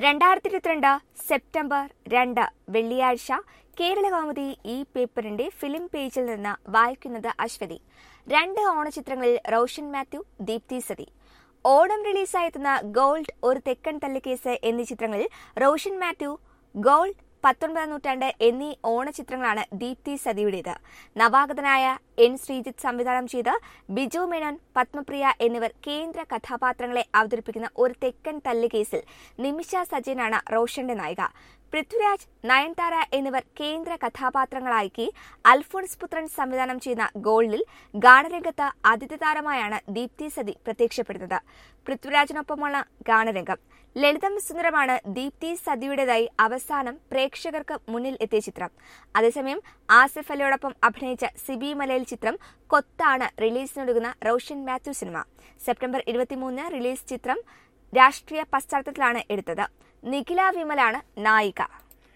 രണ്ടായിരത്തി ഇരുപത്തിരണ്ട് സെപ്റ്റംബർ രണ്ട് വെള്ളിയാഴ്ച കേരളകൗമുദി ഈ പേപ്പറിന്റെ ഫിലിം പേജിൽ നിന്ന് വായിക്കുന്നത് അശ്വതി രണ്ട് ഓണചിത്രങ്ങളിൽ റോഷൻ മാത്യു ദീപ്തി സതി ഓണം റിലീസായെത്തുന്ന ഗോൾഡ് ഒരു തെക്കൻ തല്ലുകേസ് എന്നീ ചിത്രങ്ങളിൽ റോഷൻ മാത്യു ഗോൾഡ് പത്തൊൻപതാം നൂറ്റാണ്ട് എന്നീ ഓണചിത്രങ്ങളാണ് ദീപ്തി സതിയുടേത് നവാഗതനായ എൻ ശ്രീജിത്ത് സംവിധാനം ചെയ്ത് ബിജു മേനോൻ പത്മപ്രിയ എന്നിവർ കേന്ദ്ര കഥാപാത്രങ്ങളെ അവതരിപ്പിക്കുന്ന ഒരു തെക്കൻ തല്ലുകേസിൽ നിമിഷ സജയനാണ് റോഷന്റെ നായിക പൃഥ്വിരാജ് നയൻതാര എന്നിവർ കേന്ദ്ര കഥാപാത്രങ്ങളാക്കി അൽഫോൺസ് പുത്രൻ സംവിധാനം ചെയ്യുന്ന ഗോൾഡിൽ ഗാനരംഗത്ത് അതിഥി താരമായാണ് ദീപ്തി സതി പ്രത്യക്ഷപ്പെടുന്നത് പൃഥ്വിരാജിനൊപ്പമുള്ള ഗാനരംഗം ലളിതം സുന്ദരമാണ് ദീപ്തി സതിയുടേതായി അവസാനം പ്രേക്ഷകർക്ക് മുന്നിൽ എത്തിയ ചിത്രം അതേസമയം ആസിഫ് അലിയോടൊപ്പം അഭിനയിച്ച സിബി മലയിൽ ചിത്രം കൊത്താണ് റിലീസിനൊരുങ്ങുന്ന റോഷൻ മാത്യു സിനിമ സെപ്റ്റംബർ ഇരുപത്തിമൂന്ന് റിലീസ് ചിത്രം രാഷ്ട്രീയ പശ്ചാത്തലത്തിലാണ് എടുത്തത് നിഖില വിമലാണ് നായിക